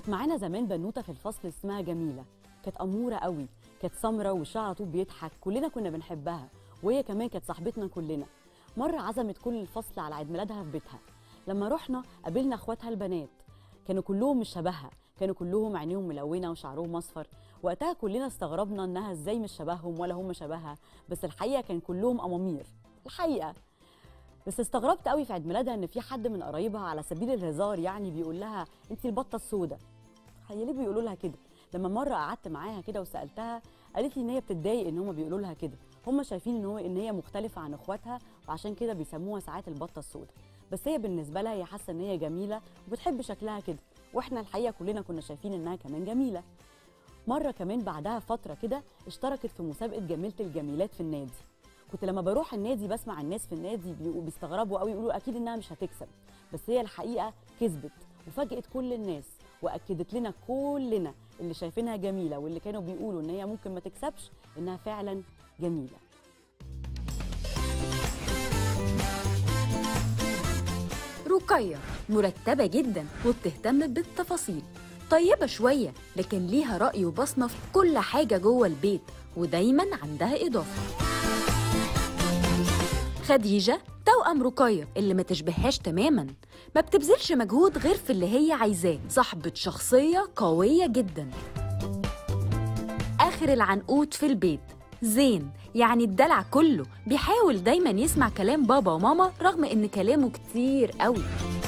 كانت معانا زمان بنوته في الفصل اسمها جميله كانت اموره قوي كانت سمره وشها على طول بيضحك كلنا كنا بنحبها وهي كمان كانت صاحبتنا كلنا مره عزمت كل الفصل على عيد ميلادها في بيتها لما رحنا قابلنا اخواتها البنات كانوا كلهم مش شبهها كانوا كلهم عينيهم ملونه وشعرهم اصفر وقتها كلنا استغربنا انها ازاي مش شبههم ولا هم شبهها بس الحقيقه كان كلهم امامير الحقيقه بس استغربت قوي في عيد ميلادها ان في حد من قرايبها على سبيل الهزار يعني بيقول لها انت البطه السوداء هي ليه بيقولوا لها كده لما مره قعدت معاها كده وسالتها قالت لي ان هي بتتضايق ان هم بيقولوا لها كده هم شايفين ان هو ان هي مختلفه عن اخواتها وعشان كده بيسموها ساعات البطه السوداء بس هي بالنسبه لها هي حاسه ان هي جميله وبتحب شكلها كده واحنا الحقيقه كلنا كنا شايفين انها كمان جميله مره كمان بعدها فتره كده اشتركت في مسابقه جميله الجميلات في النادي كنت لما بروح النادي بسمع الناس في النادي بيبقوا بيستغربوا قوي يقولوا اكيد انها مش هتكسب بس هي الحقيقه كسبت وفاجئت كل الناس واكدت لنا كلنا اللي شايفينها جميله واللي كانوا بيقولوا ان هي ممكن ما تكسبش انها فعلا جميله رقية مرتبة جدا وبتهتم بالتفاصيل طيبة شوية لكن ليها رأي وبصمة في كل حاجة جوه البيت ودايما عندها إضافة خديجة توأم رقية اللي ما تشبههاش تماما ما بتبذلش مجهود غير في اللي هي عايزاه صاحبة شخصية قوية جدا آخر العنقود في البيت زين يعني الدلع كله بيحاول دايما يسمع كلام بابا وماما رغم ان كلامه كتير قوي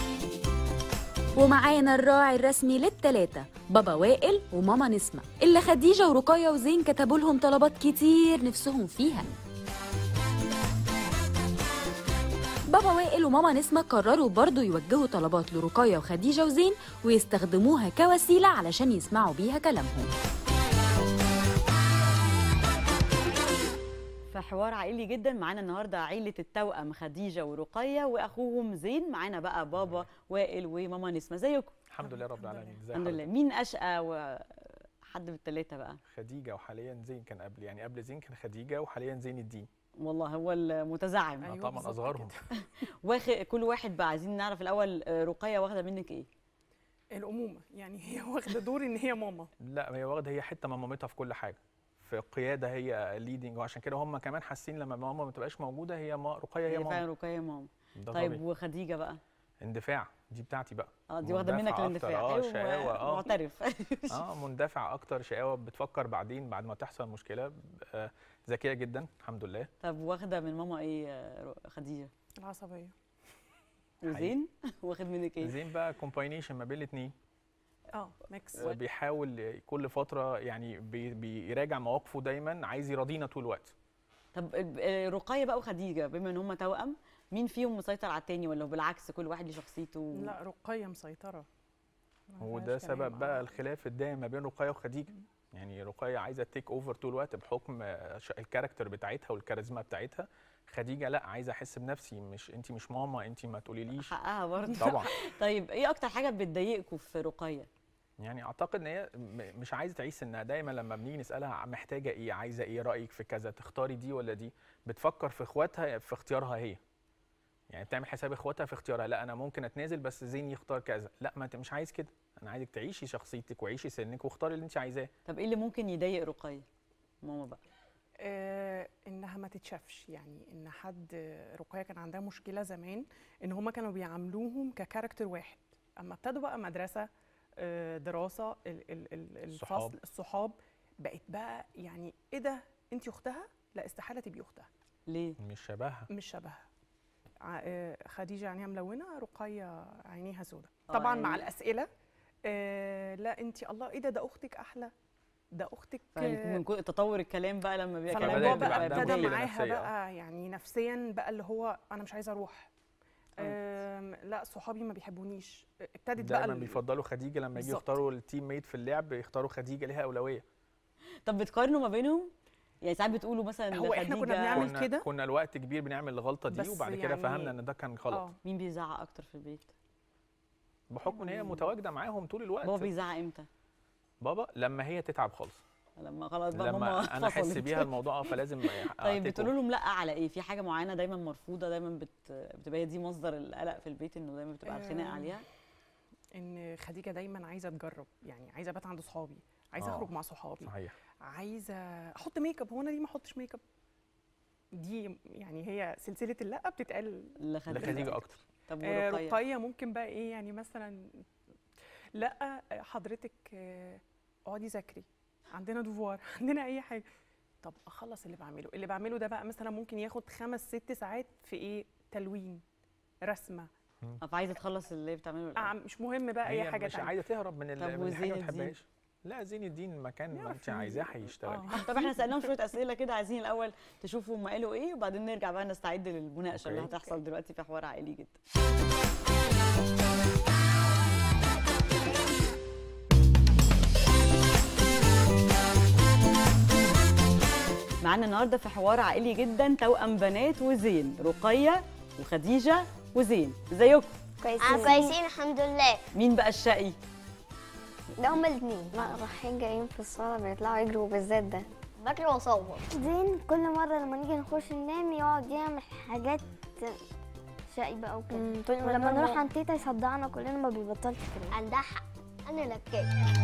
ومعانا الراعي الرسمي للتلاتة بابا وائل وماما نسمة اللي خديجة ورقية وزين كتبوا لهم طلبات كتير نفسهم فيها بابا وائل وماما نسمة قرروا برضو يوجهوا طلبات لرقية وخديجة وزين ويستخدموها كوسيلة علشان يسمعوا بيها كلامهم في حوار عائلي جدا معانا النهارده عيله التوأم خديجه ورقيه واخوهم زين معانا بقى بابا وائل وماما نسمه ازيكم الحمد لله رب العالمين ازي الحمد لله حضرتك؟ مين اشقى وحد من الثلاثه بقى خديجه وحاليا زين كان قبل يعني قبل زين كان خديجه وحاليا زين الدين والله هو المتزعم أيوة أيوة طبعا بالظبط اصغرهم واخد كل واحد بقى عايزين نعرف الاول آه، رقيه واخده منك ايه الامومه يعني هي واخده دور ان هي ماما لا هي واخده هي حته من مامتها في كل حاجه في القياده هي ليدنج وعشان كده هم كمان حاسين لما ماما ما تبقاش موجوده هي ما رقيه هي هي فعلا ماما رقيه ماما ده طيب طبيعي وخديجه بقى اندفاع دي بتاعتي بقى اه دي واخده منك مندفعة الاندفاع أكتر، اه أيوة، شقاوه اه معترف اه مندفع اكتر شقاوه بتفكر بعدين بعد ما تحصل مشكله آه، ذكيه جدا الحمد لله طب واخده من ماما ايه آه، ر- خديجه العصبيه وزين واخد منك ايه زين بقى كومباينيشن ما بين الاثنين اه ميكس آه، بيحاول كل فتره يعني بي- بيراجع مواقفه دايما عايز يراضينا طول الوقت طب ال- آه، رقيه بقى وخديجه بما ان هم توأم مين فيهم مسيطر على التاني ولا بالعكس كل واحد ليه شخصيته لا رقيه مسيطره ما هو فيهاش ده كلام. سبب بقى آه. الخلاف الدائم ما بين رقيه وخديجه يعني رقيه عايزه تيك اوفر طول الوقت بحكم آه، ش- الكاركتر بتاعتها والكاريزما بتاعتها خديجه لا عايزه احس بنفسي مش انت مش ماما انت ما تقوليليش حقها برضه طبعا طيب ايه اكتر حاجه بتضايقكم في رقيه يعني اعتقد ان هي م- مش عايزه تعيش سنها دايما لما بنيجي نسالها محتاجه ايه عايزه ايه رايك في كذا تختاري دي ولا دي بتفكر في اخواتها في اختيارها هي يعني بتعمل حساب اخواتها في اختيارها لا انا ممكن اتنازل بس زين يختار كذا لا ما انت مش عايز كده انا عايزك تعيشي شخصيتك وعيشي سنك واختاري اللي انت عايزاه طب ايه اللي ممكن يضايق رقيه ماما بقى آه انها ما تتشافش يعني ان حد رقيه كان عندها مشكله زمان ان هما كانوا بيعاملوهم ككاركتر واحد اما ابتدوا بقى مدرسه آه دراسه ال ال ال الصحاب. الفصل الصحاب بقت بقى يعني ايه ده انت اختها لا استحاله تبقي اختها ليه مش شبهها مش شبهها ع- آه، خديجه عينيها ملونه رقيه عينيها سودة آه، طبعا مع يعني- الاسئله آه لا انت الله ايه ده ده اختك احلى ده اختك يعني من كل تطور الكلام بقى لما بيبقى كلام فالموضوع بدأت بقى تبقى عندها ابتدى مشكلة معاها نفسية، آه. بقى يعني نفسيا بقى اللي هو انا مش عايزه اروح أم، لا صحابي ما بيحبونيش ابتدت بقى دايما ال- بيفضلوا خديجه لما يجي بالظبط. يختاروا التيم ميت في اللعب يختاروا خديجه ليها اولويه طب بتقارنوا ما بينهم يعني ساعات بتقولوا مثلا هو إحنا كنا لخديجة بنعمل كنا كده؟ كنا الوقت كبير بنعمل الغلطه دي بس وبعد كده يعني- فهمنا ان ده كان غلط اه مين بيزعق اكتر في البيت بحكم ان هي متواجده معاهم طول الوقت بابا بيزعق امتى بابا لما هي تتعب خالص لما خلاص بقى لما ماما انا احس فصلت. بيها الموضوع اه فلازم طيب بتقولوا لهم لا على ايه في حاجه معينه دايما مرفوضه دايما بت... بتبقى هي دي مصدر القلق في البيت انه دايما بتبقى الخناق آم، عليها ان خديجه دايما عايزه تجرب يعني عايزه ابات عند صحابي عايزه آه. اخرج مع صحابي صحيح عايزه احط ميك اب هو انا ليه ما احطش ميك اب دي يعني هي سلسله اللا بتتقال لخديجه لخديجه اكتر طب آه، ورقيه رقيه ممكن بقى ايه يعني مثلا لا آه، حضرتك آه، اقعدي ذاكري عندنا دوفوار عندنا اي حاجه طب اخلص اللي بعمله اللي بعمله ده بقى مثلا ممكن ياخد خمس ست ساعات في ايه تلوين رسمه طب عايزه تخلص اللي بتعمله آه مش مهم بقى اي هي حاجه مش تانية عايزه تهرب من, ال- طب من الحاجه وزين ما الدين؟ تحبهاش لا زين الدين مكان ما يعرف انت عايزاه هيشتغل آه. طب احنا سالناهم شويه اسئله كده عايزين الاول تشوفوا هم قالوا ايه وبعدين نرجع بقى نستعد للمناقشه اللي أوكي. هتحصل دلوقتي في حوار عائلي جدا معانا النهارده في حوار عائلي جدا توأم بنات وزين رقيه وخديجه وزين ازيكم كويسين كويسين الحمد لله مين بقى الشقي ده هما الاثنين لا رايحين جايين في الصالة بيطلعوا يجروا بالذات ده بكري واصور زين كل مرة لما نيجي نخش ننام يقعد يعمل حاجات شقيبة أو كده ولما نروح عند تيتا يصدعنا كلنا ما بيبطلش كده عندها حق انا لكيت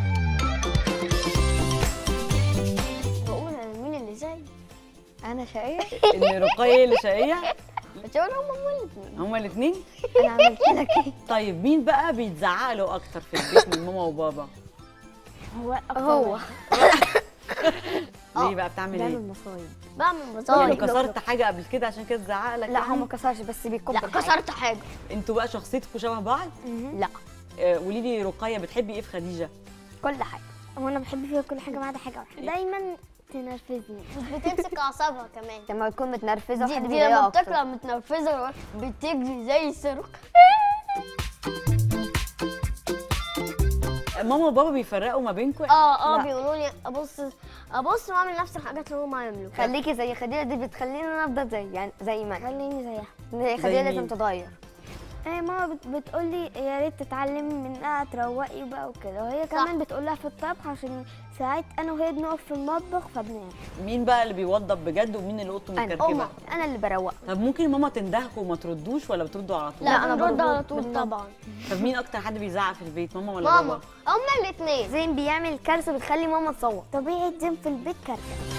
بقول أنا مين اللي زي أنا شقية ان رقيه اللي شقيه بتقول هم الاثنين هما الاثنين أنا عملت لك إيه طيب مين بقى بيتزعق له اكتر في البيت من ماما وبابا هو هو ليه بقى بتعمل بيعمل ايه مصايب بعمل يعني مصايب كسرت حاجه قبل كده عشان كده تزعق لك لا هو يعني؟ ما كسرش بس بيكب لا الحاجة. كسرت حاجه انتوا بقى شخصيتكم شبه بعض لا آه، قولي لي رقيه بتحبي ايه في خديجه كل حاجه هو أنا بحب فيها كل حاجة ما عدا حاجة واحدة دايما تنرفزني بتمسك اعصابها كمان لما تكون متنرفزة دي, وحد دي بيضايقها لما أكتر. بتطلع متنرفزه بتجري زي الصاروخ ماما وبابا بيفرقوا ما بينكم اه اه لا. بيقولوا لي ابص ابص واعمل نفس الحاجات اللي هما يعملوا خليكي زي خديجة دي بتخليني أنا أفضل زي يعني زي ما خليني زيها زي زي خديجة مين؟ لازم تتغير ايه ماما بت بتقول لي يا ريت تتعلمي منها تروقي بقى وكده وهي كمان بتقول لها في الطبخ عشان ساعات انا وهي بنقف في المطبخ فبنام مين بقى اللي بيوضب بجد ومين اللي اوضته انا متكركبه أمه. انا اللي بروق طب ممكن ماما تندهكوا وما تردوش ولا بتردوا على طول لا, أنا انا برد برضو على طول بالنبض. طبعا طب مين اكتر حد بيزعق في البيت ماما ولا ماما بابا هما الاثنين زين بيعمل كارثه بتخلي ماما تصوت طبيعه زين في البيت كارثه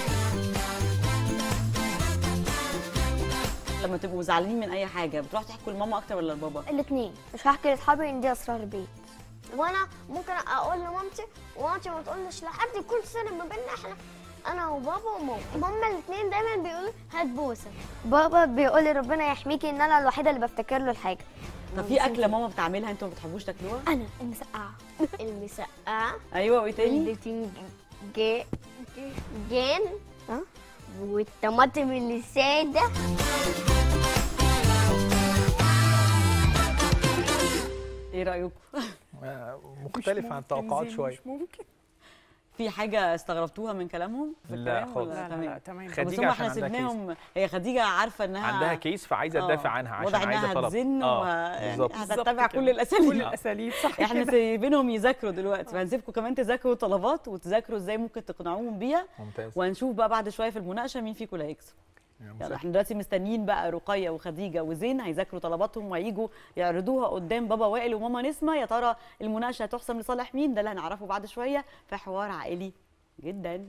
لما تبقوا زعلانين من اي حاجه بتروحوا تحكوا لماما اكتر ولا لبابا الاثنين مش هحكي لاصحابي ان دي اسرار البيت وانا ممكن اقول لمامتي ومامتي ما تقولش لحد كل سنه ما بيننا احنا انا وبابا وماما هما الاثنين دايما بيقولوا هات بوسه بابا بيقول لي ربنا يحميكي ان انا الوحيده اللي بفتكر له الحاجه طب في اكله ماما بتعملها انتوا ما بتحبوش تاكلوها انا المسقعه المسقعه ايوه وايه تاني البتنجان جان ها؟ والطماطم اللي ساده ايه رايكم آه، مش مختلف عن ممكن التوقعات زين، شويه مش ممكن في حاجه استغربتوها من كلامهم في لا الكلام خالص. ولا لا لا لا تمام تمام بس خديجة هم عشان احنا عندها كيس. سيبناهم هي خديجه عارفه انها عندها كيس فعايزه تدافع آه، عنها عشان واضح عايزه انها طلب هتزن آه، وه- يعني بالظبط هتتبع كل كل الاساليب الاساليب صح احنا كده. سايبينهم يذاكروا دلوقتي فهنسيبكم كمان تذاكروا طلبات وتذاكروا ازاي ممكن تقنعوهم بيها ممتاز وهنشوف بقى بعد شويه في المناقشه مين فيكم اللي هيكسب يلا احنا دلوقتي مستنيين بقى رقيه وخديجه وزين هيذاكروا طلباتهم وهيجوا يعرضوها قدام بابا وائل وماما نسمه يا ترى المناقشه هتحسم لصالح مين ده اللي هنعرفه بعد شويه في حوار عائلي جدا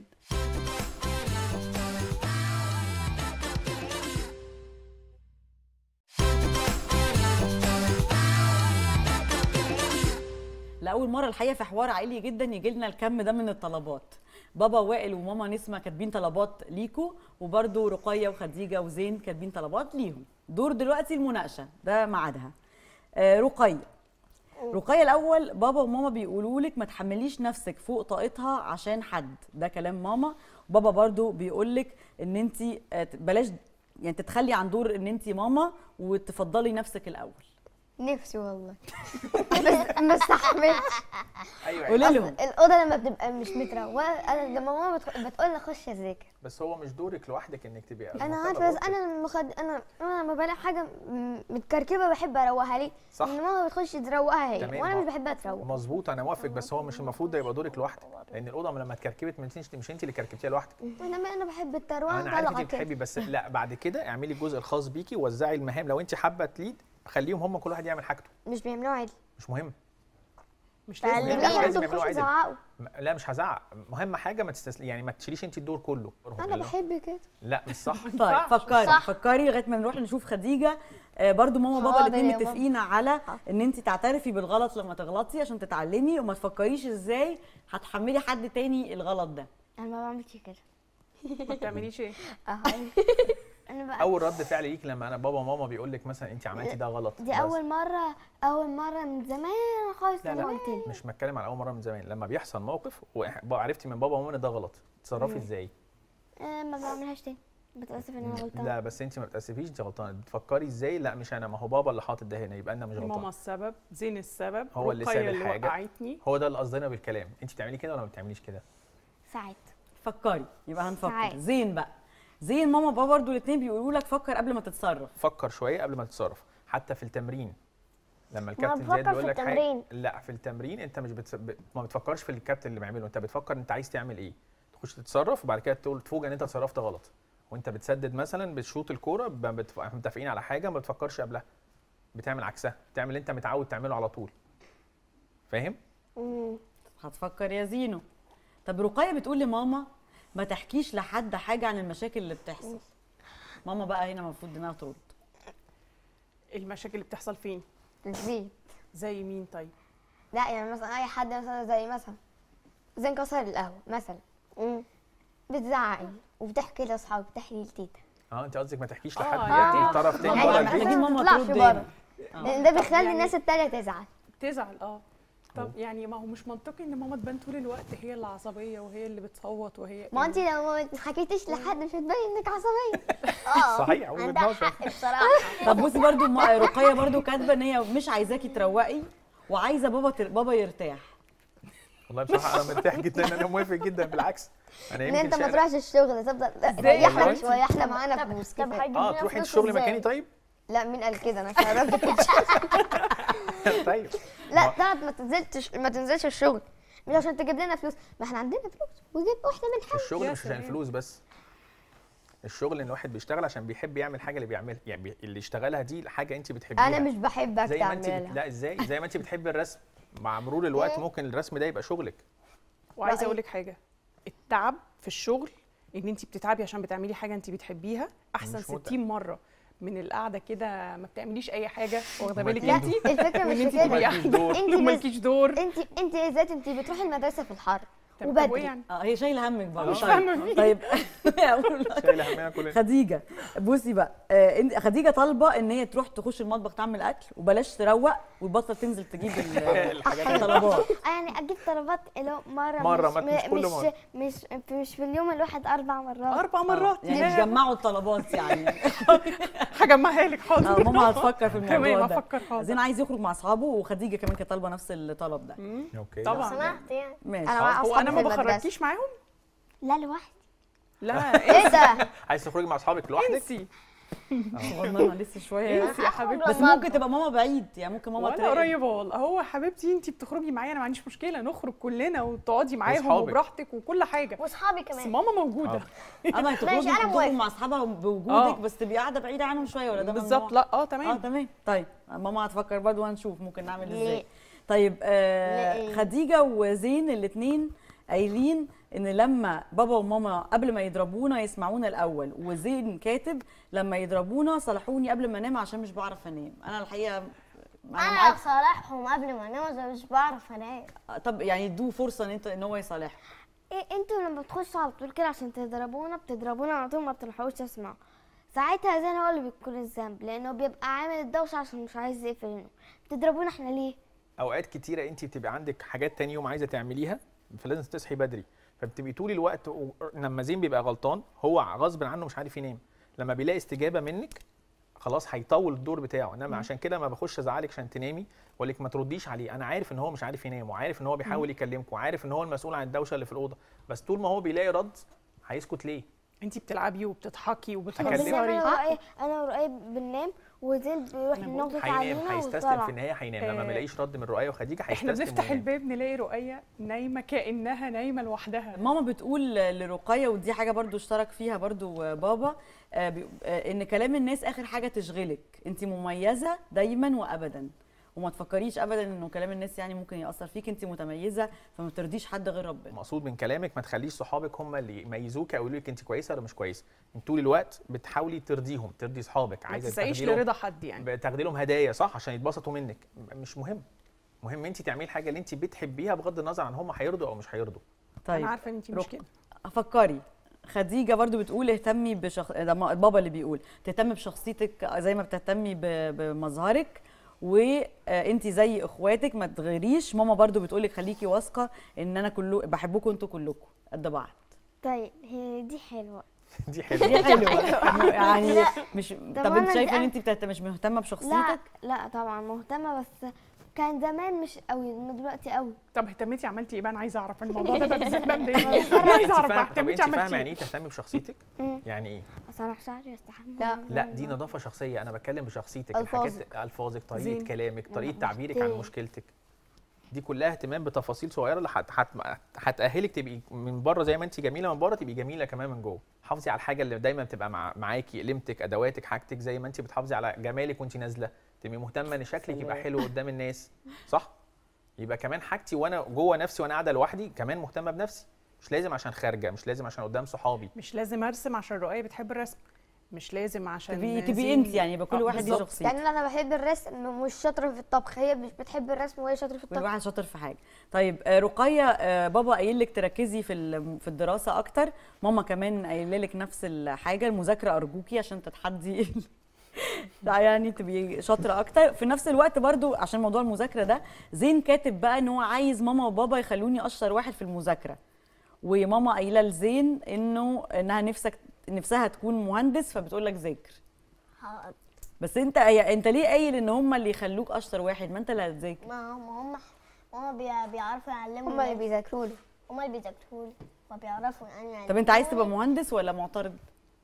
لاول مره الحقيقه في حوار عائلي جدا يجي لنا الكم ده من الطلبات بابا وائل وماما نسمه كاتبين طلبات ليكوا وبرده رقيه وخديجه وزين كاتبين طلبات ليهم دور دلوقتي المناقشه ده ميعادها آه رقيه رقيه الاول بابا وماما بيقولوا لك ما تحمليش نفسك فوق طاقتها عشان حد ده كلام ماما بابا برضو بيقول لك ان انت بلاش يعني تتخلي عن دور ان انت ماما وتفضلي نفسك الاول نفسي والله بس ما استحملتش ايوه قولي لهم الاوضه لما بتبقى مش متروقه انا لما ماما بتخ- بتقول لي اخش اذاكر بس هو مش دورك لوحدك انك تبقي انا المطالب عارفه بس أختك. انا لما خد انا انا لما بلاقي حاجه م- متكركبه بحب اروقها ليه صح. ان ماما بتخش تروقها هي تمام، وانا ما- مش بحبها تروق مظبوط انا موافق بس هو مش المفروض ده يبقى دورك لوحدك لان الاوضه لما اتكركبت ما انتش مش انت اللي كركبتيها لوحدك انا انا بحب التروقه انا عارف طالعه انت كده بتحبي بس لا بعد كده اعملي الجزء الخاص بيكي وزعي المهام لو انت حابه تليد خليهم هم كل واحد يعمل حاجته مش بيعملوها عادي مش مهم مش تعلمي لازم مش لازم لازم يعملوا تخشوا عدل. تزعقوا م- لا مش هزعق مهم حاجه ما تستسل... يعني ما تشيليش انت الدور كله انا بحب كده لا مش صح طيب ينفعش. فكري صح. فكري لغايه ما نروح نشوف خديجه آه برضو ماما وبابا حاضر الاثنين يا ماما. متفقين على ان انت تعترفي بالغلط لما تغلطي عشان تتعلمي وما تفكريش ازاي هتحملي حد تاني الغلط ده انا ما بعملش كده ما بتعمليش ايه انا بقى اول رد فعل ليك لما انا بابا وماما بيقول لك مثلا انت عملتي ده غلط دي بس. اول مره اول مره من زمان خالص لا انا لا قلت لي مش بتكلم على اول مره من زمان لما بيحصل موقف وعرفتي من بابا وماما ان ده غلط تتصرفي ازاي آه ما بعملش تاني بتاسف ان انا غلطانه لا بس انت ما بتاسفيش انت غلطانه بتفكري ازاي لا مش انا ما هو بابا اللي حاطط ده هنا يبقى انا مش ماما غلطان السبب زين السبب هو اللي رقية ساب اللي الحاجة. وقعتني هو ده اللي قصدنا بالكلام انت بتعملي كده ولا ما بتعمليش كده ساعات فكري يبقى هنفكر ساعات. زين بقى زين ماما وبابا برضو الاثنين بيقولوا لك فكر قبل ما تتصرف فكر شويه قبل ما تتصرف حتى في التمرين لما الكابتن بفكر زياد في بيقول لك حاجه التمرين. لا في التمرين انت مش بتس... ب... ما بتفكرش في الكابتن اللي بيعمله انت بتفكر انت عايز تعمل ايه تخش تتصرف وبعد كده تقول تفوجئ ان انت اتصرفت غلط وانت بتسدد مثلا بتشوط الكوره ب... بتف... متفقين على حاجه ما بتفكرش قبلها بتعمل عكسها بتعمل اللي انت متعود تعمله على طول فاهم مم. هتفكر يا زينو طب رقية بتقول لماما ما تحكيش لحد حاجة عن المشاكل اللي بتحصل ماما بقى هنا المفروض انها ترد المشاكل اللي بتحصل فين البيت زي مين طيب لا يعني مثلا اي حد مثلا زي مثلا زي نكسر القهوه مثلا مم. بتزعقي وبتحكي لاصحابك بتحكي لتيتا اه انت قصدك ما تحكيش آه، لحد يعني يعني طرف تاني ماما بره محتاجين البيت ماما تطلعش ترد بره هنا. لان ده طب بيخلي يعني- الناس التانية تزعل تزعل اه طب يعني ما هو مش منطقي ان ماما تبان طول الوقت هي اللي عصبيه وهي اللي بتصوت وهي ما انت لو ما حكيتيش لحد مش هتبين انك عصبيه اه صحيح وجهة عندها نظر. حق بصراحه طب بصي برضو ما- رقية برضو كاتبة ان هي مش عايزاكي تروقي وعايزة بابا تر... بابا يرتاح والله بصراحه انا مرتاح جدا انا موافق جدا بالعكس انا ان يمكن انت ما شايف- تروحش الشغل تفضل ازاي ريحنا والله؟ شويه احنا معانا فلوس طب كفايه هيجيب اه لنا تروحي فلوس الشغل إزاي؟ مكاني طيب لا مين قال كده انا مش راجل طيب لا طلعت ما تنزلش ما تنزلش الشغل مش عشان تجيب لنا فلوس ما احنا عندنا فلوس وجيب واحده من حاجه الشغل يا مش عشان سلام. الفلوس بس الشغل ان واحد بيشتغل عشان بيحب يعمل حاجه اللي بيعملها يعني بي- اللي اشتغلها دي حاجه انت بتحبيها انا مش بحبك زي ما انت بت... تعملها لا ازاي زي ما انت بتحبي الرسم مع مرور الوقت ممكن الرسم ده يبقى شغلك وعايزه رأيي. اقول لك حاجه التعب في الشغل ان انت بتتعبي عشان بتعملي حاجه انت بتحبيها احسن مش متعب. 60 مره من القعده كده ما بتعمليش اي حاجه واخده وما بالك لا أكيد. انت الفكره مش وان في انت كده مالكيش دور. انت بس ومالكيش دور انت انت ذات انت بتروحي المدرسه في الحر طب وبدري. طب وايه يعني اه هي شايله همك بقى مش طيب. فاهمة فيه. طيب أقول لك. شايله همنا كلنا خديجه بصي بقى آه إنت- خديجه طالبه ان هي تروح تخش المطبخ تعمل اكل وبلاش تروق وتبطل تنزل تجيب ال- الحاجات اللي- الطلبات آه يعني اجيب طلبات اللي هو مره مرة، مش ما- مش كل مش مرة. مش مش في اليوم الواحد اربع مرات اربع مرات يعني ياه. تجمعوا الطلبات يعني هجمعها لك اه حاضر ماما هتفكر في تمام الموضوع ده هفكر حاضر زين عايز يخرج مع اصحابه وخديجه كمان كانت طالبه نفس الطلب ده اوكي طبعا سمعت يعني ماشي انا مع هو اصحابي انا في ما المدرسه بخرجكيش معاهم لا لوحدي لا ايه ايه ده عايز تخرجي مع اصحابك لوحدك انسي صغننه لسه شويه انسي يا حبيبتي بس ممكن تبقى ماما بعيد يعني ممكن ماما وانا تراقب. قريبه والله هو حبيبتي انت بتخرجي معايا انا ما عنديش مشكله نخرج كلنا وتقعدي معاهم وأصحابك. وبراحتك وكل حاجه واصحابي بس كمان ماما موجوده اما هتخرجي ماشي، أنا تخرجي موافقة. مع اصحابها بوجودك آه. بس تبقي قاعده بعيده عنهم شويه ولا ده ممنوع؟ بالظبط لا اه اه تمام تمام طيب ماما هتفكر برضه وهنشوف ممكن نعمل ليه؟ ازاي طيب آه ليه؟ خديجه وزين الاثنين قايلين ان لما بابا وماما قبل ما يضربونا يسمعونا الاول وزين كاتب لما يضربونا صلحوني قبل ما انام عشان مش بعرف انام انا الحقيقه انا انا معاك صالحهم قبل ما انام عشان مش بعرف انام طب يعني ادوه فرصه ان انت ان هو يصالحك إيه انتوا لما بتخشوا على طول كده عشان تضربونا بتضربونا على طول ما بتلحقوش تسمعوا ساعتها زين هو اللي بيكون الذنب لانه بيبقى عامل الدوشه عشان مش عايز يقفل النوم بتضربونا احنا ليه اوقات كتيره انت بتبقى عندك حاجات تاني يوم عايزه تعمليها فلازم تصحي بدري فبتبقي طول الوقت و- لما زين بيبقى غلطان هو غصب عنه مش عارف ينام لما بيلاقي استجابه منك خلاص هيطول الدور بتاعه انما عشان كده ما بخش ازعلك عشان تنامي واقول لك ما ترديش عليه انا عارف ان هو مش عارف ينام وعارف ان هو بيحاول يكلمك وعارف ان هو المسؤول عن الدوشه اللي في الاوضه بس طول ما هو بيلاقي رد هيسكت ليه انت بتلعبي وبتضحكي بس هكلمك. وبتهزري انا ورقيب انا ورقيب بننام وزين بيروح النوم هينام علينا هيستسلم وطلع في النهايه هينام لما آه. ما يلاقيش رد من رؤيه وخديجه احنا هيستسلم بنفتح وينام. الباب نلاقي رؤية نايمة كأنها نايمة لوحدها ماما بتقول لرقية ودي حاجة برضو اشترك فيها برضو بابا آه، بي- آه، ان كلام الناس اخر حاجة تشغلك انت مميزة دايما وابدا وما تفكريش ابدا انه كلام الناس يعني ممكن ياثر فيك انت متميزه فما ترضيش حد غير ربنا المقصود من كلامك ما تخليش صحابك هم اللي يميزوك او يقولوا لك انت كويسه ولا مش كويسه انت طول الوقت بتحاولي ترضيهم ترضي صحابك ما عايزه تسعيش تاخدي لهم- لرضا حد يعني تاخدي لهم هدايا صح عشان يتبسطوا منك م- مش مهم مهم انت تعملي الحاجه اللي انت بتحبيها بغض النظر عن هم هيرضوا او مش هيرضوا طيب انا عارفه ان انت مش رك- كده فكري خديجه برضو بتقول اهتمي بشخص ده ما- البابا اللي بيقول تهتمي بشخصيتك زي ما بتهتمي ب- بمظهرك وانت زي اخواتك ما تغيريش ماما برضو بتقولك خليكي واثقه ان انا كله بحبكم انتوا كلكم قد بعض طيب هي دي حلوه دي حلوه دي حلوه يعني لا. مش طب طب انت أنا- شايفه ان أنا- انت بتهت- مش مهتمه لا بشخصيتك لا طبعا مهتمه بس كان زمان مش قوي انما دلوقتي قوي طب اهتميتي عملتي ايه بقى انا عايزه اعرف الموضوع ده بقى بالذات بقى مضايقني لا، انا عايزه انت اعرف فاهمه بقى طب اهتميتي انت فاهمه عملتي يعني ايه ايه تهتمي بشخصيتك مم. يعني ايه اسرح شعري واستحمى لا. لا دي نظافه شخصيه انا بتكلم بشخصيتك ألفاظك. الحاجات الفاظك طريقه زين. كلامك طريقه لا، تعبيرك محتاج. عن مشكلتك دي كلها اهتمام بتفاصيل صغيره اللي هت- هت- هتاهلك تبقي من بره زي ما انت جميله من بره تبقي جميله كمان من جوه حافظي على الحاجه اللي دايما بتبقى مع معاكي قلمتك ادواتك حاجتك زي ما انت بتحافظي على جمالك وانت نازله تبقي مهتمه ان شكلك يبقى حلو قدام الناس صح يبقى كمان حاجتي وانا جوه نفسي وانا قاعده لوحدي كمان مهتمه بنفسي مش لازم عشان خارجه مش لازم عشان قدام صحابي مش لازم ارسم عشان رؤية بتحب الرسم مش لازم عشان تبقي تبقي زين- انت يعني يبقى كل آه، واحد ليه بالظبط. شخصيته يعني انا بحب الرسم مش شاطره في الطبخ هي مش بتحب الرسم وهي شاطره في كل الطبخ واحد شاطر في حاجه طيب آه، رقيه آه، بابا قايل لك تركزي في ال- في الدراسه اكتر ماما كمان قايله لك نفس الحاجه المذاكره ارجوكي عشان تتحدي لا يعني تبقي شاطره اكتر في نفس الوقت برضو عشان موضوع المذاكره ده زين كاتب بقى ان هو عايز ماما وبابا يخلوني اشطر واحد في المذاكره وماما قايله لزين انه انها نفسك نفسها تكون مهندس فبتقول لك ذاكر بس انت انت ليه قايل ان هم اللي يخلوك اشطر واحد ما انت اللي هتذاكر ما هم هم هم بي- بيعرفوا يعلموا هما اللي الناس. بيذاكروا لي هم اللي بيذاكروا لي فبيعرفوا يعني طب انت عايز تبقى يعلموني. مهندس ولا معترض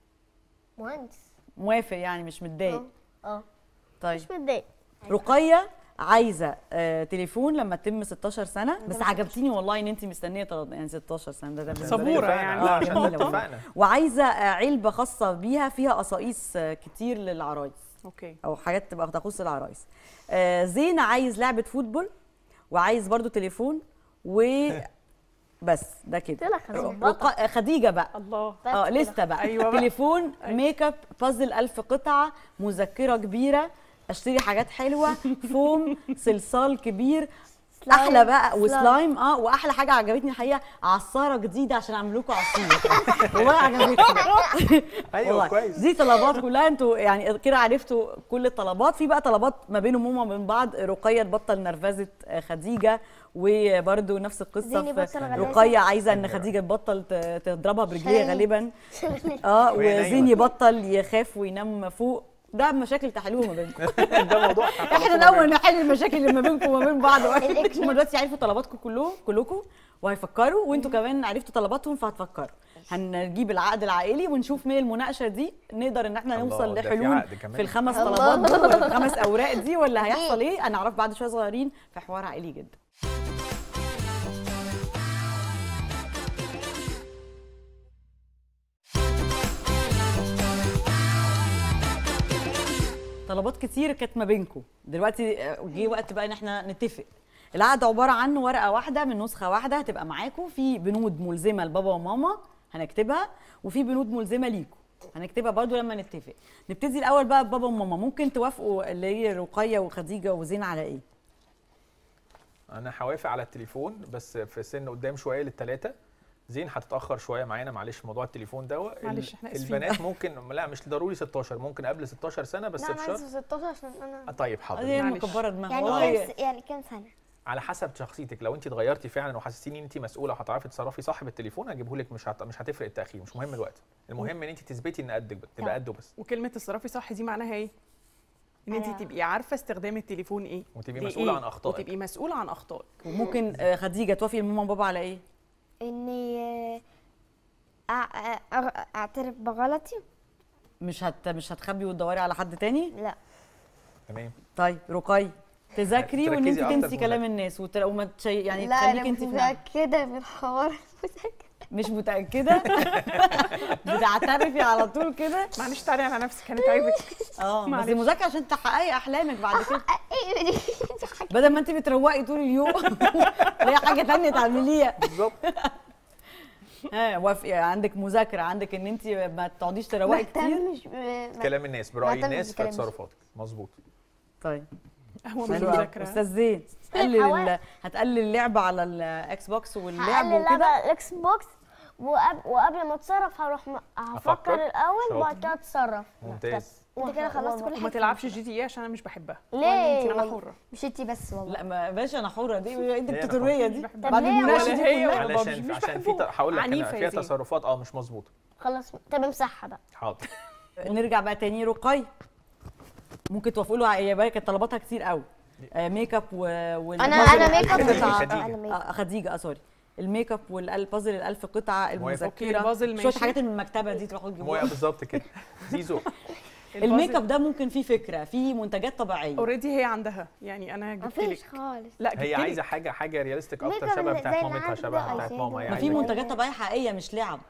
مهندس موافق يعني مش متضايق اه طيب مش متضايق رقيه عايزه آه تليفون لما تتم 16 سنه بس عجبتيني والله ان انت مستنيه تلات- يعني 16 سنه ده, ده بالنسبة لي صبورة اتفقنا. يعني. اه آه، عشان جميلة والله. اتفقنا وعايزه آه، علبه خاصه بيها فيها قصاقيس آه، كتير للعرايس اوكي او حاجات تبقى تخص العرايس آه زين عايز لعبه فوتبول وعايز برضو تليفون و بس ده كده قلت لك هظبطك. رقا- خديجه بقى الله بس اه كده. لسه بقى أيوة بقى. تليفون ميك اب بازل ألف قطعه مذكره كبيره اشتري حاجات حلوه فوم صلصال كبير سلايم. احلى بقى سلايم. وسلايم اه واحلى حاجه عجبتني الحقيقه عصاره جديده عشان اعمل لكم عصير والله عجبتني ايوه والله كويس دي طلبات كلها انتوا يعني كده عرفتوا كل الطلبات في بقى طلبات ما بينهم هما وبين بعض رقيه تبطل نرفزه آه، خديجه وبرده نفس القصه زيني في بطل غلاسة. رقيه عايزه ان خديجه تبطل ت- تضربها برجليها عشان- غالبا اه وهي نايمة. وزين يبطل يخاف وينام فوق ده مشاكل تحلوها ما بينكم ده موضوع احنا الاول نحل المشاكل اللي ما بينكم وما بين بعض الإكل. هم دلوقتي عرفوا طلباتكم كلهم كلكم وهيفكروا وانتوا كمان عرفتوا طلباتهم فهتفكروا هنجيب العقد العائلي ونشوف من المناقشه دي نقدر ان احنا الله، نوصل ده في لحلول عقد كمان. في الخمس الله. طلبات دول ولا الخمس اوراق دي ولا هيحصل ايه انا اعرف بعد شويه صغيرين في حوار عائلي جدا طلبات كتير كانت ما بينكم دلوقتي آه، جه وقت بقى ان احنا نتفق العقد عباره عن ورقه واحده من نسخه واحده هتبقى معاكم في بنود ملزمه لبابا وماما هنكتبها وفي بنود ملزمه ليكم هنكتبها برضو لما نتفق نبتدي الاول بقى ببابا وماما ممكن توافقوا اللي هي رقيه وخديجه وزين على ايه انا هوافق على التليفون بس في سن قدام شويه للثلاثه زين هتتاخر شويه معانا معلش موضوع التليفون ده معلش، إحنا آسفين. البنات ممكن لا مش ضروري 16 ممكن قبل 16 سنه بس لا انا بشرط عايزه 16 عشان انا آه، طيب حاضر هي معلش. مكبره دماغها يعني والله كام س- يعني كام سنه على حسب شخصيتك لو انت اتغيرتي فعلا وحسستيني ان انت مسؤوله وهتعرفي تتصرفي صح بالتليفون هجيبه لك مش هت... مش هتفرق التاخير مش مهم الوقت المهم ان انت تثبتي ان قدك تبقى قده بس وكلمه تصرفي صح دي معناها ايه ان أنا- انت تبقي عارفه استخدام التليفون ايه وتبقي لإيه؟ مسؤوله عن اخطائك وتبقي مسؤوله عن اخطائك وممكن آه، خديجه توافقي ماما وبابا على ايه اني آه، أع- أع- اعترف بغلطي مش هت مش هتخبي وتدوري على حد تاني لا تمام طيب رقي تذاكري وان انت تركزي أكتر تنسي في كلام الناس وت... وما تشي... يعني لا تخليك انا انت مش في نعم. كده من حوار المذاكره مش متاكده بتعترفي على طول كده معلش تعالي على نفسك كانت عيبك اه بس معلش. المذاكره عشان تحققي احلامك بعد كده ايه دي بدل ما انت بتروقي طول اليوم هي حاجه تانية تعمليها بالظبط ها وافقي عندك مذاكره عندك ان انت ما تقعديش تروقي كتير مش ب- كلام الناس براي معتمد الناس في بكلام تصرفاتك مظبوط طيب هو مش حلو أوي. مذاكره استاذ زين هتقلل حوالي- ال- هتقلل اللعب على الاكس بوكس واللعب هقلل وكده لعبة الاكس بوكس وقبل, وقبل ما اتصرف هروح م- أفكر. هفكر الاول شاطر. وبعد كده اتصرف ممتاز انت كده خلصت كل حاجه وما تلعبش جي تي اي عشان انا مش بحبها ليه؟ انت انا حره مش انتي بس والله لا ما باشا انا حره دي انت هي أنا التطوريه حرة. دي طب بعد ليه؟ المناقشه ولا دي هي كلها ولا علشان مش عشان في بحبهم. هقول لك عنيفة انا يا فيها زين. تصرفات اه مش مظبوطه خلاص طب امسحها بقى حاضر نرجع بقى تاني رقي ممكن توافقوا له هي بقى كانت طلباتها كتير قوي آه ميك اب و وال- انا puzzle انا ميك اب الألف خديجة. قطعة. خديجة. انا ميك آه خديجه اه سوري الميك اب والبازل الالف قطعه موافق. أوكي، المذكره البازل شويه ماشي. حاجات من المكتبه دي تروحوا موافق تجيبوها بالظبط كده زيزو الميك اب ده ممكن فيه فكره فيه منتجات طبيعيه اوريدي هي عندها يعني انا جبت مفيش لك خالص لا جبت هي لك. عايزه حاجه حاجه رياليستيك ميك اكتر اب شبه زي بتاعت اللي مامتها عندي شبه ده بتاعت عايزاه ماما ده. هي ما في عايزة منتجات طبيعيه حقيقيه مش لعب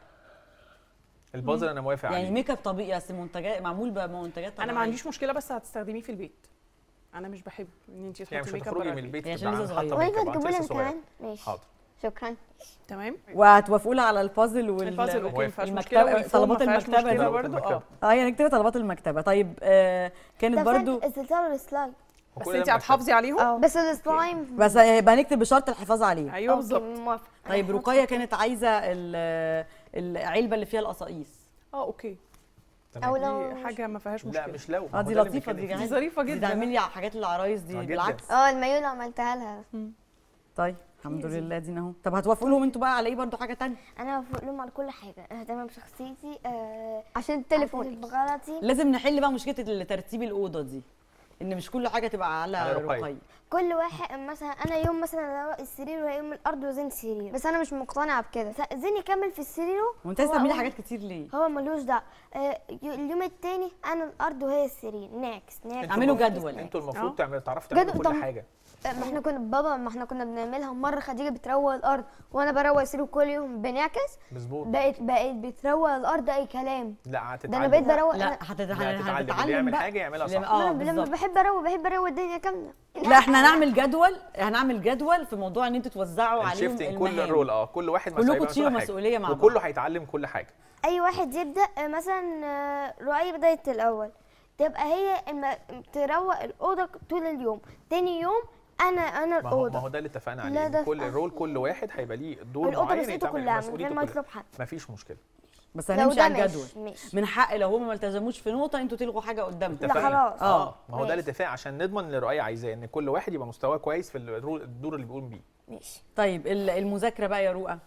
البازل انا موافق يعني عليه ميك اب طبيعي بس منتجات معمول بمنتجات طبيعيه انا ما عنديش مشكله بس هتستخدميه في البيت انا مش بحب ان انت يعني تحطي مش ميك اب هتخرجي برا من البيت هي تبقى عشان لسه حاطة صغيرة. ميك اب، وانت أنت تجيبوا لي لسه انت صغيرة. كمان ماشي حاضر شكرا تمام وهتوافقوا لها على البازل وال البازل اوكي ما موافق. فيهاش المكتبة- مشكله والفوم طلبات ما فيهاش المكتبة مشكله دي. برضو المكتبة. اه اه يعني نكتبها طلبات المكتبه طيب آه كانت ده برضو فرق السلسله والسلايد بس وكل ده انت مكتب. هتحافظي عليهم بس السلايم بس يبقى نكتب بشرط الحفاظ عليها ايوه أوكي، بالظبط موافقة. طيب رقيه كانت عايزه ال- العلبه اللي فيها القصاقيس اه اوكي او تمام. لو دي حاجه ما فيهاش لا مشكله مش لو اه ما دي هو ده اللي لطيفه دي بنتكلم فيه. دي ظريفه دي جدا تعملي حاجات العرايس دي آه، جداً. بالعكس اه المايو اللي عملتها لها طيب الحمد لله دينا اهو طب هتوافقوا لهم انتوا بقى على ايه برضو حاجه تانية انا بفوق لهم على كل حاجه انا تمام بشخصيتي آه عشان اعترف التليفون بغلطي لازم نحل بقى مشكله ترتيب الاوضه دي ان مش كل حاجه تبقى على على رقية. رقيه كل واحد مثلا انا يوم مثلا اروق السرير ويوم الارض وزين السرير بس انا مش مقتنعه بكده س- زين يكمل في السرير وانت عايزه هو- تعملي هو- حاجات كتير ليه هو ملوش دعوه آه، ي- اليوم التاني انا الارض وهي السرير نعكس نعكس انتوا اعملوا المفروض- جدول. انتوا اه. المفروض تعملوا تعرفوا تعملوا جدول. كل طب- حاجه آه، ما احنا كنا بابا ما احنا كنا بنعملها مره خديجه بتروق الارض وانا بروق السرير كل يوم بنعكس مظبوط بقيت بقيت بتروق الارض اي كلام لا ده انا هتتعلم بقيت بروق لا أنا- هتت- لا، هتتعلم اللي هتتعلم يعمل بقى حاجه يعملها لما- صح اه لما لما بالظبط بحب اروق بحب اروق الدنيا كامله لا احنا هنعمل جدول هنعمل جدول في موضوع ان انتوا توزعوا عليهم الشيفتنج كل المهام الرول اه كل واحد مسؤول كلكم يبقى تشيلوا مسؤول حاجة. مسؤولية مع بعض. وكله هيتعلم كل حاجه اي واحد يبدا آه، مثلا آه، رؤية بدايه الاول تبقى هي الم... تروق الاوضه طول اليوم تاني يوم انا انا ما هو ما الاوضه هو ده اللي اتفقنا لا، عليه ده إن كل في رول كل واحد هيبقى ليه دور الاوضه معين مسؤوليته يتعمل كلها من مسؤوليته غير ما كلها يطلب حد مفيش مشكله بس لو هنمشي ده على ماشي الجدول ماشي من حق لو هم ما التزموش في نقطه انتوا تلغوا حاجه قدامكم لا خلاص اه ما هو ده ماشي. الاتفاق عشان نضمن اللي الرؤيه عايزاه ان كل واحد يبقى مستواه كويس في الرول- الدور اللي بيقوم بيه ماشي طيب ال- المذاكره بقى يا رؤى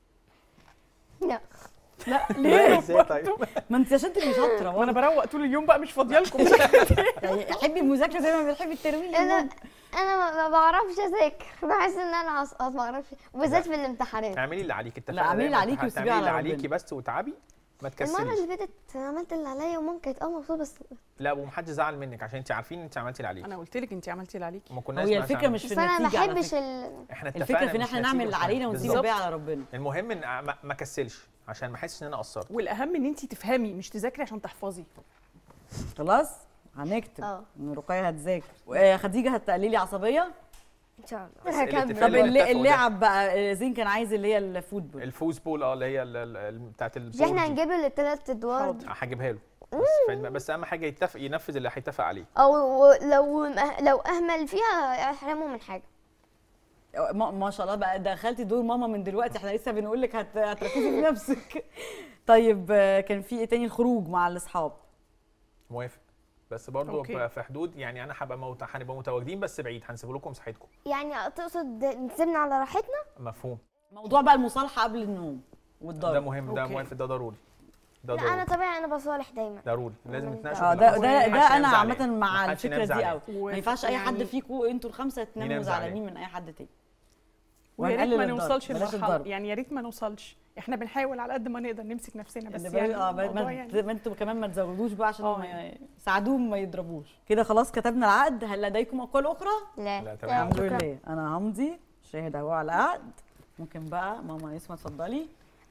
لا لا لا ليه ازاي طيب ما انت عشان تبقي شاطره وانا برضه. بروق طول اليوم بقى مش فاضيه لكم يعني حبي المذاكره زي ما بتحبي الترويج انا انا ما- ما بعرفش اذاكر بحس ان انا هسقط ما اعرفش وبالذات في الامتحانات اعملي اللي عليك اتفقنا لا، اعملي اللي دايماً عليكي وسيبيه هتعملي اللي على عليكي ربنا. بس وتعبي ما المره تكسليش اللي فاتت عملت اللي عليا وماما كانت اه مبسوطه بس لا ومحدش زعل منك عشان انت عارفين ان انت عملتي اللي عليكي انا قلت لك انت عملتي اللي عليكي وما كناش هي ناس الفكره عاملين. مش في بس انا ما النتيجه على بحبش فكره ال... احنا الفكره اتفقنا في ان مش احنا نتيجة نعمل اللي وإحنا- علينا ونسيب بالظبط. الباقي على ربنا المهم ان ما- ما كسلش عشان ما احسش ان انا قصرت والاهم ان انت تفهمي مش تذاكري عشان تحفظي خلاص هنكتب اه. ان رقيه هتذاكر آه، خديجه هتقللي عصبيه ان شاء الله بس اللي هكمل. اتفقنا طب اللي الل- اتفقوا ده. اللعب بقى آه، زين كان عايز اللي هي الفوتبول الفوز بول اه اللي هي ال- ال- ال- بتاعت مش البول احنا دي. هنجيب له الثلاث ادوار حاضر. هجيبها له بس, فاهم- بس اهم حاجه يتفق ينفذ اللي هيتفق عليه او لو لو اهمل فيها احرمه من حاجه ما, ما شاء الله بقى دخلتي دور ماما من دلوقتي احنا لسه بنقول لك هت... هتركزي في نفسك طيب آه، كان في ايه تاني الخروج مع الاصحاب موافق بس برضه أوكي. ب- في حدود يعني انا هبقى موت... هنبقى متواجدين بس بعيد هنسيب لكم مساحتكم يعني تقصد نسيبنا على راحتنا مفهوم موضوع بقى المصالحه قبل النوم ده والضرب مهم ده أوكي. موافق ده ضروري ده لا انا ضروري طبيعي انا بصالح دايما ضروري لازم اه، نتناقش اه في ده الأمر. ده, محدش ده ينام انا زعلان. عامه مع محدش الفكره ينام دي زعلان. قوي ما ينفعش اي حد يعني- فيكم انتوا الخمسه تناموا ينام زعلان. زعلانين من اي حد تاني ويا ريت وهنقلل ما الضرب. نوصلش بلاش لمرحله الضرب. يعني يا ريت ما نوصلش احنا بنحاول على قد ما نقدر نمسك نفسنا بس يعني يعني اه ما- الموضوع ما يعني ما انتوا كمان ما تزودوش بقى عشان اه ما يعني. ساعدوهم ما يضربوش كده خلاص كتبنا العقد هل لديكم اقوال اخرى لا لا تمام الحمد لله انا همضي شاهد اهو على العقد ممكن بقى ماما نسمه اتفضلي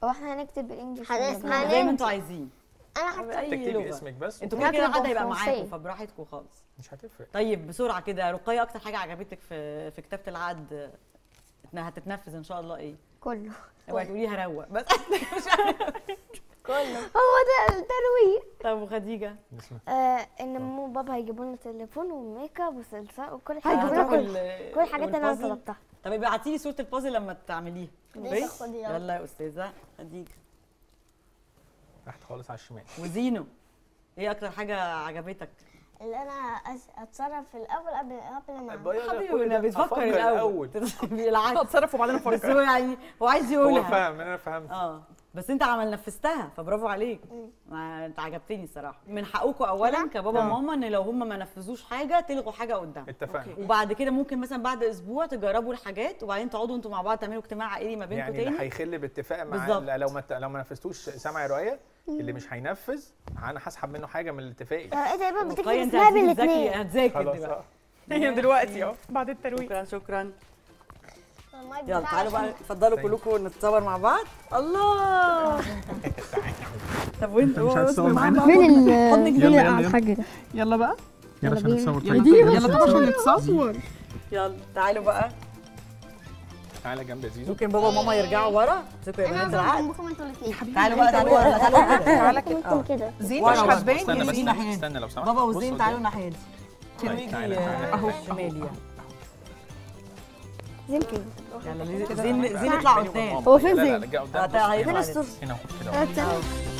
هو احنا هنكتب بالانجلش هنسمع ولا بالعربي؟ زي ما انتوا عايزين انا هكتب اي تكتبي لغه اسمك بس انتوا كده كده هكتب حد هيبقى بالفرنسية. معاكم فبراحتكم خالص مش هتفرق طيب بسرعه كده رقيه اكتر حاجه عجبتك في في كتابه العقد آه، إنها هتتنفذ ان شاء الله ايه كله اوعي تقولي هروق بس كله هو ده الترويق طب وخديجه اسمك آه ان ماما وبابا هيجيبوا لنا تليفون وميك اب وصلصال وكل حاجه هتروحوا هيجيبوا ال- لنا كل الحاجات اللي انا والبازل؟ طلبتها طب ابعتي لي صوره البازل لما تعمليها خدي كويس؟ خدي يلا. يلا يا استاذه خديجه تحت خالص على الشمال وزينو ايه اكتر حاجه عجبتك اللي انا أس- اتصرف في الاول قبل قبل ما حبيبي انا بتفكر الاول بالعكس هتصرف وبعدين بس افكر هو يعني هو عايز هو يقولها فاهم انا فهمت اه بس انت عمل نفذتها فبرافو عليك ما انت عجبتني الصراحه من حقكم اولا كبابا آه. وماما ان لو هم ما نفذوش حاجه تلغوا حاجه قدام اتفقنا وبعد كده ممكن مثلا بعد اسبوع تجربوا الحاجات وبعدين تقعدوا انتوا مع بعض تعملوا اجتماع عائلي ما بينكم يعني اللي تاني هيخل باتفاق مع بالظبط. لا، لو ما لو ما نفذتوش سمع رؤيه اللي مش هينفذ انا هسحب منه حاجه من الاتفاقي طب ايه ده يبقى بتكتب وقاية انت اسمها هتذاكري بالاثنين هتذاكر خلاص دلوقتي آه. هي دلوقتي اه بعد الترويق شكرا شكرا المايك يلا بتاعي تعالوا بقى عشان- اتفضلوا كلكم نتصور مع بعض الله طب وانتوا مش هتصور معانا؟ فين حضنك يلا، يلا، يلا. حاجه ده يلا بقى يلا عشان نتصور يلا يلا طب عشان نتصور يلا تعالوا بقى تعالى جنب يا زيزو ممكن بابا وماما يرجعوا ورا امسكوا يا انا بنات هظبط العقد جنبكم انتوا الاثنين تعالوا بقى تعالوا ورا تعالوا كده تعالى كده ممكن كده زين ورا مش بقى. هتبان استنى يا بس زين ناحية. استنى لو سمحت بابا بص وزين قدام. تعالوا الناحيه دي طيب، تيجي تعالى، تعالى. اهو شمالي يعني. زين كده يلا زين زين زين اطلع قدام هو فين لا لا زين؟ لا جا قدام آه، بص تعالى، هنا هيطلع هنا اهو كده اهو. أهو.